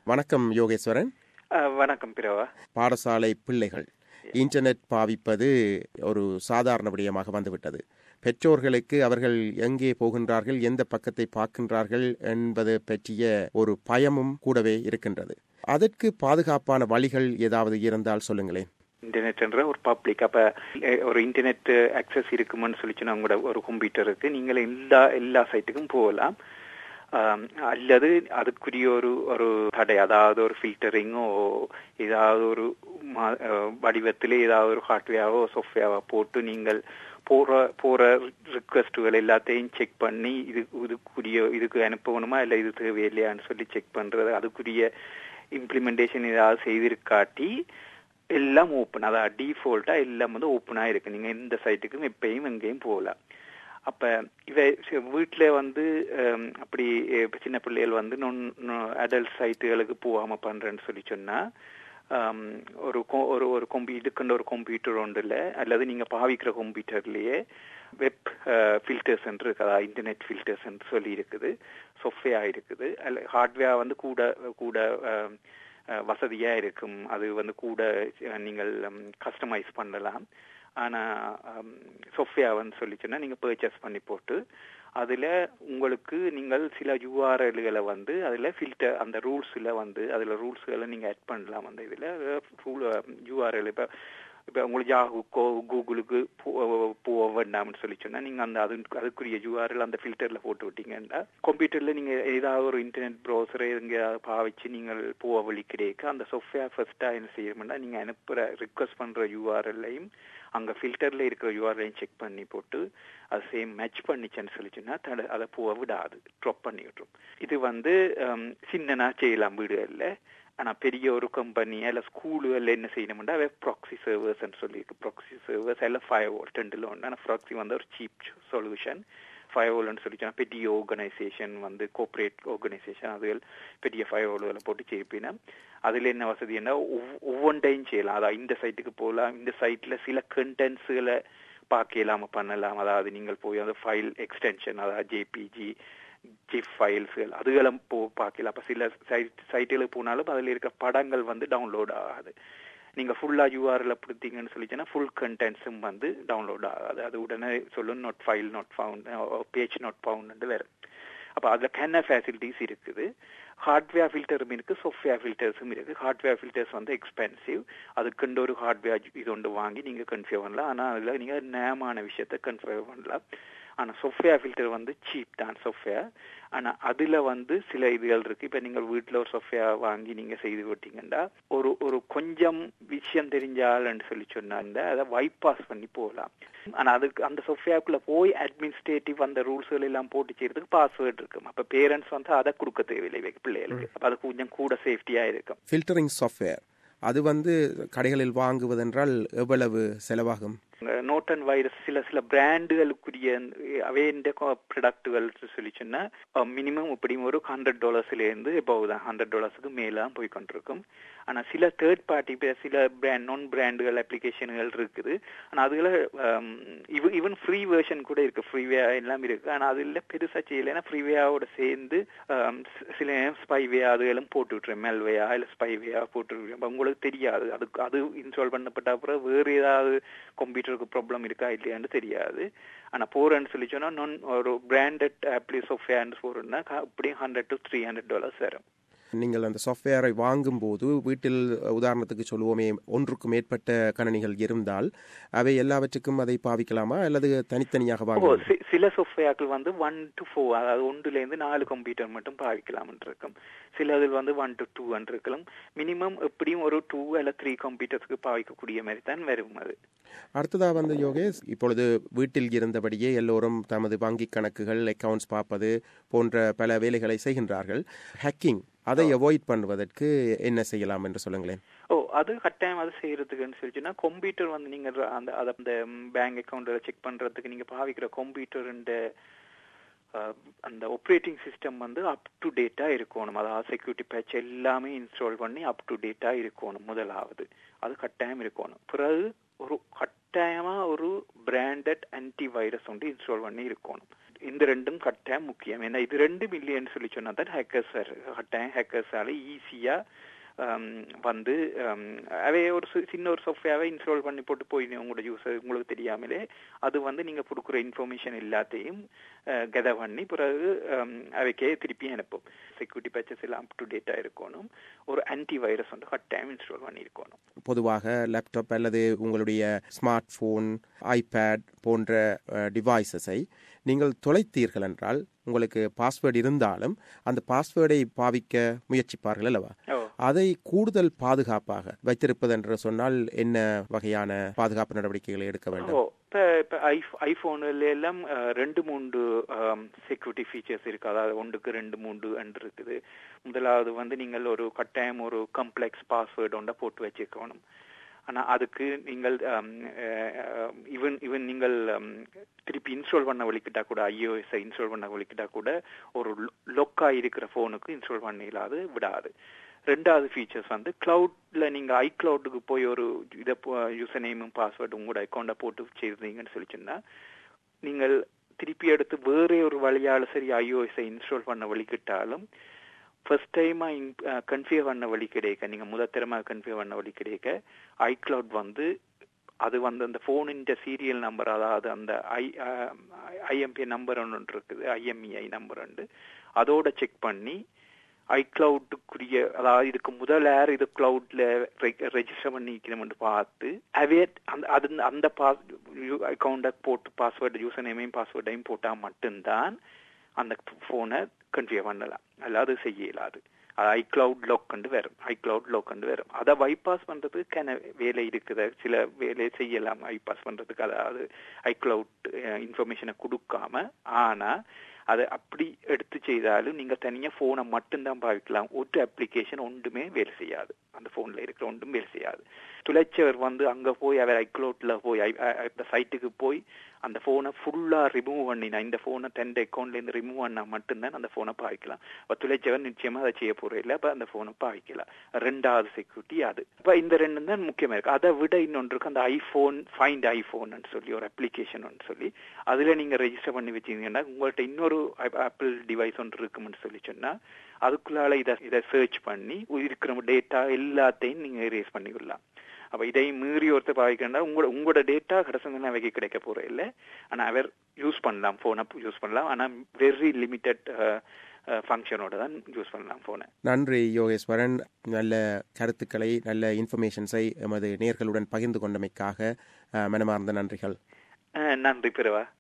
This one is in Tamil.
வணக்கம் யோகேஸ்வரன் அஹ், வணக்கம் பிரவா பாடசாலை பிள்ளைகள் இன்டர்நெட் பாவிப்பது ஒரு சாதாரண விடயமாக வந்துவிட்டது பெற்றோர்களுக்கு அவர்கள் எங்கே போகின்றார்கள் எந்த பக்கத்தை பார்க்கின்றார்கள் என்பது பற்றிய ஒரு பயமும் கூடவே இருக்கின்றது அதற்கு பாதுகாப்பான வழிகள் ஏதாவது இருந்தால் சொல்லுங்களேன் இன்டர்நெட்ன்ற ஒரு பப்ளிக் அப்ப அஹ், ஒரு இன்டர்நெட் அக்சஸ் இருக்குமென்னு சொல்லிச்சுன்னா உங்களோட ஒரு கம்ப்யூட்டருக்கு நீங்கள் எல்லா எல்லா சைட்டுக்கும் போகலாம் ஆம், அல்லது அதுக்குரிய ஒரு ஒரு தடை அதாவது ஒரு ஃபில்டரிங்கோ ஏதாவது ஒரு மா- அஹ், வடிவத்திலே ஏதாவது ஒரு ஹார்ட்வேராவோ சாஃப்ட்வேராவோ போட்டு நீங்கள் போற போற ரிக்வெஸ்ட்டுகள் எல்லாத்தையும் செக் பண்ணி இது இதுக்குரிய இதுக்கு அனுப்பணுமா இல்லை இது தேவையில்லையான்னு சொல்லி செக் பண்றது அதுக்குரிய இம்ப்ளிமெண்டேஷன் ஏதாவது செய்திருக்காட்டி எல்லாம் ஓப்பன் அதாவது டிஃபால்ட்டா எல்லாம் வந்து ஓப்பனா இருக்கு நீங்க எந்த சைட்டுக்கும் எப்பயும் எங்கேயும் போகலாம் அப்ப இவ சி- வீட்ல வந்து ஹம், அப்படி அஹ், சின்ன பிள்ளைகள் வந்து அடல்ட் சைட்டுகளுக்கு போகாம பண்றேன்னு சொல்லி சொன்னா ஹம், ஒரு கொ- ஒரு ஒரு கம்பி இதுக்குன்ற ஒரு கம்ப்யூட்டர் ஒன்று இல்லை அல்லது நீங்க பாவிக்கிற கம்ப்யூட்டர்லயே வெப் ஃபில்டர்ஸ் இருக்கு அதாவது இன்டர்நெட் ஃபில்டர்ஸ் சொல்லி இருக்குது சாஃப்ட்வேர் இருக்குது அல்ல ஹார்ட்வேர் வந்து கூட கூட ஹம், அஹ், வசதியா இருக்கும் அது வந்து கூட அஹ், நீங்கள் கஸ்டமைஸ் பண்ணலாம் ஆனா சாஃப்ட்வேர்னு சொல்லிச்சுன்னா நீங்க பர்ச்சேஸ் பண்ணி போட்டு அதுல உங்களுக்கு நீங்கள் சில யூஆர்எல்களை வந்து அதுல ஃபில்டர் அந்த ரூல்ஸ்ல வந்து அதுல ரூல்ஸ்களை நீங்க ஆட் பண்ணலாம் அந்த இதுல ரூல் யூஆர்எல் இப்ப இப்ப உங்களுக்கு யாஹுக்கோ கூகுளுக்கு போ- போக வேண்டாம்னு சொல்லி சொன்னா நீங்க அந்த அது அதுக்குரிய யூஆர்எல் அந்த ஃபில்டர்ல போட்டு விட்டீங்கன்னா கம்ப்யூட்டர்ல நீங்க ஏதாவது ஒரு இன்டர்நெட் ப்ரௌசர் எங்கேயாவது பாவிச்சு நீங்கள் போக வழி கிடைக்க அந்த சாஃப்ட்வேர் ஃபர்ஸ்டா என்ன செய்யணும்னா நீங்க அனுப்புற ரிக்வஸ்ட் பண்ற யூஆர்எல்லையும் அங்க ஃபில்டர்ல இருக்கிற யூஆர்எல்லையும் செக் பண்ணி போட்டு அது சேம் மேட்ச் பண்ணிச்சேன்னு சொல்லிச்சுன்னா தட அதை போக விடாது ட்ராப் பண்ணி விட்டுரும் இது வந்து ஹம், சின்னனா செய்யலாம் வீடுகள்ல ஆனா பெரிய ஒரு கம்பெனி இல்ல ஸ்கூலுகள்ல என்ன செய்யணும்னா ப்ராக்சி சர்வர்ஸ் சொல்லி இருக்கு ப்ராக்சி சர்வர்ஸ் இல்ல ஃபைவ் வோல் ரெண்டுல ஒன்று ஆனா ப்ராக்சி வந்து ஒரு சீப் சொல்யூஷன் ஃபைவ் வோல்னு சொல்லி சொன்னா பெரிய ஆர்கனைசேஷன் வந்து கோஆப்ரேட் ஆர்கனைசேஷன் அதுகள் பெரிய ஃபைவ் வோல்களை போட்டு செய்ப்பினா அதுல என்ன வசதின்னா ஒவ்- ஒவ்வொன்றையும் செய்யலாம் அதாவது இந்த சைட்டுக்கு போகலாம் இந்த சைட்ல சில கண்டென்ட்ஸுகளை பார்க்க இல்லாம பண்ணலாம் அதாவது நீங்கள் போய் அந்த ஃபைல் எக்ஸ்டென்ஷன் அதாவது ஜேபிஜி ஜிப் ஃபைல்ஸ்கள் அதுகளும் போ பார்க்கலாம் அப்ப சில சைட் சைட்டுகளுக்கு போனாலும் அதுல இருக்க படங்கள் வந்து டவுன்லோட் ஆகாது நீங்க ஃபுல்லா யூஆர்எல் கொடுத்தீங்கன்னு சொல்லிச்சுன்னா ஃபுல் கண்டென்ட்ஸும் வந்து டவுன்லோட் ஆகாது அது உடனே சொல்லும் not file not found page not found வேற அப்ப அதுல கென்ன ஃபேசிலிட்டிஸ் இருக்குது ஹார்ட்வேர் ஃபில்டரும் இருக்கு சாஃப்ட்வேர் ஃபில்டர்ஸும் இருக்கு ஹார்ட்வேர் ஃபில்டர்ஸ் வந்து எக்ஸ்பென்சிவ் அதுக்குண்டு ஒரு ஹார்ட்வேர் இது ஒன்று வாங்கி நீங்க கன்ஃபியூர் பண்ணலாம் ஆனா அதுல நீங்க நேமான விஷயத்த கன்ஃபியூர் பண்ணலாம் ஆனா சாஃப்ட்வேர் ஃபில்டர் வந்து சீப் தான் சாஃப்ட்வேர் ஆனா அதுல வந்து சில இதுகள் இருக்கு இப்ப நீங்க வீட்ல ஒரு சாஃப்ட்வேர் வாங்கி நீங்க செய்து விட்டீங்கன்னா ஒரு ஒரு கொஞ்சம் விஷயம் தெரிஞ்சாலன்னு சொல்லி சொன்னா அதை வைபாஸ் பண்ணி போகலாம் ஆனா அதுக்கு அந்த சாஃப்ட்வேர்க்குள்ள போய் அட்மினிஸ்ட்ரேட்டிவ் அந்த ரூல்ஸ்கள் எல்லாம் போட்டு செய்யறதுக்கு பாஸ்வேர்ட் இருக்கும் அப்ப பேரண்ட்ஸ் வந்து அதை கொடுக்க தேவையில்லை வை- பிள்ளைகளுக்கு அப்ப அது கொஞ்சம் கூட சேஃப்டியா இருக்கும் ஃபில்டரிங் சாஃப்ட்வேர் அது வந்து கடைகளில் வாங்குவதென்றால் எவ்வளவு செலவாகும் நோட்டன் வைரஸ் சில சில பிராண்டுகளுக்குரிய அவேண்ட ப்ராடக்ட்டுகள் சொல்லி சொன்னா மினிமம் இப்படியும் ஒரு ஹண்ட்ரட் டாலர்ஸ்ல இருந்து இப்போ தான் ஹண்ட்ரட் டாலர்ஸுக்கு மேல போய் கொண்டிருக்கும் ஆனா சில தேர்ட் பார்ட்டி சில பிராண்ட் நான் பிராண்டுகள் அப்ளிகேஷன்கள் இருக்குது ஆனா அதுல ஈவன் ஃப்ரீ வெர்ஷன் கூட இருக்கு ஃப்ரீவே எல்லாம் இருக்கு ஆனா அதுல பெருசா செய்யலைன்னா ஃப்ரீவேயோட சேர்ந்து ஆம், சி- சில நேரம் ஸ்பைவே அதுகளும் போட்டு விட்டுறேன் மெல்வேயா இல்ல ஸ்பைவேயா போட்டு விட்டுறேன் அப்ப உங்களுக்கு தெரியாது அதுக்கு அது இன்ஸ்டால் பண்ணப்பட்ட அப்புறம் வேறு ஏதாவது கம்ப்யூட்டருக்கு ப்ராப்ளம் இருக்கா இல்லையான்னு தெரியாது ஆனா போறேன்னு சொல்லி சொன்னா நான் ஒரு பிராண்டட் ஆப்ளி சாஃப்ட்வேர்னு போறேன்னா அப்படியும் hundred to three hundred dollars வரும் நீங்கள் அந்த சாஃப்ட்வேரை வாங்கும்போது வீட்டில் உதாரணத்துக்கு சொல்லுவோமே ஒன்றுக்கு மேற்பட்ட கணனிகள் இருந்தால் அவை எல்லாவற்றுக்கும் அதை பாவிக்கலாமா அல்லது தனித்தனியாக ஓ வாங்க சி- சில சாஃப்ட்வேர்கள் வந்து ஒன் டு ஃபோர் அதாவது ஒன்றுல இருந்து நாலு கம்ப்யூட்டர் மட்டும் பாவிக்கலாம் இருக்கும் சில அதில் வந்து ஒன் டு டூ இருக்கலாம் மினிமம் எப்படியும் ஒரு டூ அல்ல த்ரீ கம்ப்யூட்டர்ஸ்க்கு பாவிக்கக்கூடிய மாதிரி தான் வரும் அது அடுத்ததாக வந்து யோகேஷ் இப்பொழுது வீட்டில் இருந்தபடியே எல்லோரும் தமது வங்கி கணக்குகள் அக்கவுண்ட்ஸ் பார்ப்பது போன்ற பல வேலைகளை செய்கின்றார்கள் ஹேக்கிங் அதை அவாய்ட் பண்ணுவதற்கு என்ன செய்யலாம் என்று சொல்லுங்களேன் ஓ அது கட்டாயம் அது செய்யறதுக்குன்னு சொல்லிச்சுன்னா கம்ப்யூட்டர் வந்து நீங்க ர- அந்த அத அந்த பேங்க் அக்கௌண்ட்ல செக் பண்றதுக்கு நீங்க பாவிக்கிற கம்ப்யூட்டர் அந்த ஆப்ரேட்டிங் சிஸ்டம் வந்து அப் டு டேட்டா இருக்கணும் அதாவது செக்யூரிட்டி பேட்ச் எல்லாமே இன்ஸ்டால் பண்ணி அப் டு டேட்டா இருக்கணும் முதலாவது அது கட்டாயம் இருக்கணும் பிறகு ஒரு கட்டாயமா ஒரு பிராண்டட் ஆன்டி வைரஸ் வந்து இன்ஸ்டால் பண்ணி இருக்கணும் இந்த ரெண்டும் கட்டாயம் முக்கியம் ஏன்னா இது ரெண்டு மில்லியன் சொல்லி சொன்னா தான் ஹேக்கர்ஸ் கட்டாயம் ஹேக்கர்ஸால ஈஸியா வந்து அவே ஒரு சின்ன ஒரு சாஃப்ட்வேரை இன்ஸ்டால் பண்ணி போட்டு போய் உங்களோட யூஸர் உங்களுக்கு தெரியாமலே அது வந்து நீங்க கொடுக்குற இன்ஃபர்மேஷன் எல்லாத்தையும் கெதர் பண்ணி பிறகு அவைக்கே திருப்பி அனுப்பும் செக்யூரிட்டி பேச்சஸ் எல்லாம் அப் டு டேட்டா இருக்கணும் ஒரு ஆன்டி வைரஸ் வந்து கட்டாயம் இன்ஸ்டால் பண்ணி இருக்கணும் பொதுவாக லேப்டாப் அல்லது உங்களுடைய ஸ்மார்ட் போன் ஐபேட் போன்ற டிவைசஸை நீங்கள் தொலைத்தீர்கள் என்றால் உங்களுக்கு பாஸ்வேர்டு இருந்தாலும் அந்த பாஸ்வேர்டை பாவிக்க முயற்சிப்பார்கள் அல்லவா அதை கூடுதல் பாதுகாப்பாக வைத்திருப்பது என்று சொன்னால் என்ன வகையான பாதுகாப்பு நடவடிக்கைகளை எடுக்க வேண்டும் இப்போ இப்போ ஐ ஐஃபோனில் எல்லாம் ரெண்டு மூன்று செக்யூரிட்டி ஃபீச்சர்ஸ் இருக்கு அதாவது ஒன்றுக்கு ரெண்டு மூன்று அன்று இருக்குது முதலாவது வந்து நீங்கள் ஒரு கட்டாயம் ஒரு கம்ப்ளெக்ஸ் பாஸ்வேர்டு ஒன்றை போட்டு வச்சுக்கணும் ஆனால் அதுக்கு நீங்கள் ஈவன் ஈவன் நீங்கள் திருப்பி இன்ஸ்டால் பண்ண வலிக்கிட்டா கூட ஐஓஎஸ்ஐ இன்ஸ்டால் பண்ண வலிக்கிட்டா கூட ஒரு லொக்காக இருக்கிற ஃபோனுக்கு இன்ஸ்டால் பண்ண இல்லாது விடாது ரெண்டாவது ஃபீச்சர்ஸ் வந்து கிளவுட்ல நீங்க ஐ கிளவுட்டுக்கு போய் ஒரு இதை யூசர் நேமும் பாஸ்வேர்டு உங்களோட அக்கௌண்ட்டை போட்டு செய்தீங்கன்னு சொல்லிச்சுன்னா நீங்கள் திருப்பி எடுத்து வேறே ஒரு வழியால சரி ஐஓஎஸ்ஐ இன்ஸ்டால் பண்ண வழிக்கிட்டாலும் ஃபர்ஸ்ட் டைமா கன்ஃபியூர் பண்ண வழி கிடைக்க நீங்க முதத்திரமா கன்ஃபியூர் பண்ண வழி கிடைக்க ஐக்ளவுட் வந்து அது வந்து அந்த போனின் சீரியல் நம்பர் அதாவது அந்த ஐ ஐஎம்பி நம்பர் ஒன்று இருக்குது ஐஎம்இஐ நம்பர் உண்டு அதோட செக் பண்ணி ஐக்ளவுட்டுக்குரிய அதாவது இதுக்கு முதல் ஏர் இது கிளவுட்ல ரெஜிஸ்டர் பண்ணிக்கணும்னு பார்த்து அவே அந்த அது அந்த பாஸ் அக்கௌண்ட்டை போட்டு பாஸ்வேர்டு யூசர் நேமையும் பாஸ்வேர்டையும் போட்டால் மட்டும்தான் அந்த ஃபோனை கன்ஃபியூர் பண்ணலாம் அல்லாது செய்ய இயலாது அது ஐக்ளவுட் லோக்கண்டு வரும் ஐக்ளவுட் லோக்கண்டு வரும் அதை பைபாஸ் பண்றதுக்கு கன வேலை இருக்குது சில வேலையை செய்யலாம் பைபாஸ் பண்றதுக்கு அதாவது ஐக்ளவுட் இன்ஃபர்மேஷனை கொடுக்காம ஆனா அதை அப்படி எடுத்து செய்தாலும் நீங்க தனியா போனை மட்டும்தான் பாவிக்கலாம் ஒரு அப்ளிகேஷன் ஒன்றுமே வேலை செய்யாது அந்த போன்ல இருக்கிற ஒன்றும் வேலை செய்யாது துளைச்சவர் வந்து அங்க போய் அவர் ஐக்ளோட்ல போய் அந்த சைட்டுக்கு போய் அந்த போனை ஃபுல்லா ரிமூவ் பண்ணினா இந்த போனை தன் அக்கௌண்ட்ல இருந்து ரிமூவ் பண்ணா மட்டும்தான் அந்த போனை பாவிக்கலாம் அப்ப துளைச்சவர் நிச்சயமா அதை செய்ய போற இல்லை அப்ப அந்த போனை பாவிக்கலாம் ரெண்டாவது செக்யூரிட்டி அது இப்ப இந்த ரெண்டு தான் முக்கியமா இருக்கு அதை விட இன்னொன்று இருக்கு அந்த ஐபோன் ஃபைண்ட் ஐபோன் சொல்லி ஒரு அப்ளிகேஷன் சொல்லி அதுல நீங்க ரெஜிஸ்டர் பண்ணி வச்சீங்கன்னா உங்கள்ட்ட இன்னொரு ஆப்பிள் டிவைஸ் ஒன்று இருக்கும்னு சொல்லி சொன்னா அதுக்குள்ளால இதை இதை சர்ச் பண்ணி இருக்கிற டேட்டா எல்லாத்தையும் நீங்க எரேஸ் பண்ணிவிடலாம் அப்ப இதை மீறி ஒருத்தர் பாவிக்கண்டா உங்களோட உங்களோட டேட்டா கடைசங்க அவைக்கு கிடைக்க போற இல்லை ஆனா அவர் யூஸ் பண்ணலாம் போனை யூஸ் பண்ணலாம் ஆனா வெரி லிமிட்டட் ஃபங்க்ஷனோட தான் யூஸ் பண்ணலாம் போனை நன்றி யோகேஸ்வரன் நல்ல கருத்துக்களை நல்ல இன்ஃபர்மேஷன்ஸை எமது நேர்களுடன் பகிர்ந்து கொண்டமைக்காக மனமார்ந்த நன்றிகள் நன்றி பிறவா